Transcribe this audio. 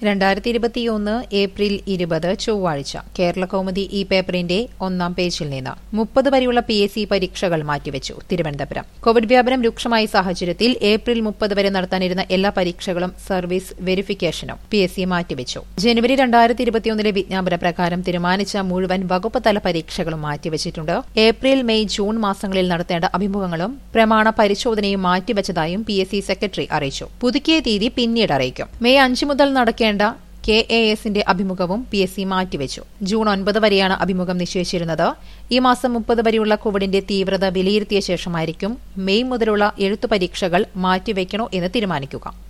രണ്ടായിരത്തി ഇരുപത്തിയൊന്ന് ഏപ്രിൽ ഇരുപത് ചൊവ്വാഴ്ച കേരള കൗമുദി ഈ പേപ്പറിന്റെ ഒന്നാം പേജിൽ നിന്ന് മുപ്പത് വരെയുള്ള പി എസ് സി പരീക്ഷകൾ മാറ്റിവെച്ചു തിരുവനന്തപുരം കോവിഡ് വ്യാപനം രൂക്ഷമായ സാഹചര്യത്തിൽ ഏപ്രിൽ മുപ്പത് വരെ നടത്താനിരുന്ന എല്ലാ പരീക്ഷകളും സർവീസ് വെരിഫിക്കേഷനും പി എസ് സി മാറ്റിവെച്ചു ജനുവരി രണ്ടായിരത്തി ഇരുപത്തിയൊന്നിലെ വിജ്ഞാപന പ്രകാരം തീരുമാനിച്ച മുഴുവൻ വകുപ്പ് തല പരീക്ഷകളും മാറ്റിവെച്ചിട്ടുണ്ട് ഏപ്രിൽ മെയ് ജൂൺ മാസങ്ങളിൽ നടത്തേണ്ട അഭിമുഖങ്ങളും പ്രമാണ പരിശോധനയും മാറ്റിവെച്ചതായും പി എസ് സി സെക്രട്ടറി അറിയിച്ചു പുതുക്കിയ തീയതി പിന്നീട് അറിയിക്കും മെയ് അഞ്ച് മുതൽ നടക്കേണ്ട കെ എ എസിന്റെ അഭിമുഖവും പി എസ് സി മാറ്റിവെച്ചു ജൂൺ ഒൻപത് വരെയാണ് അഭിമുഖം നിശ്ചയിച്ചിരുന്നത് ഈ മാസം മുപ്പത് വരെയുള്ള കോവിഡിന്റെ തീവ്രത വിലയിരുത്തിയ ശേഷമായിരിക്കും മെയ് മുതലുള്ള എഴുത്തു പരീക്ഷകൾ മാറ്റിവെക്കണോ എന്ന് തീരുമാനിക്കുക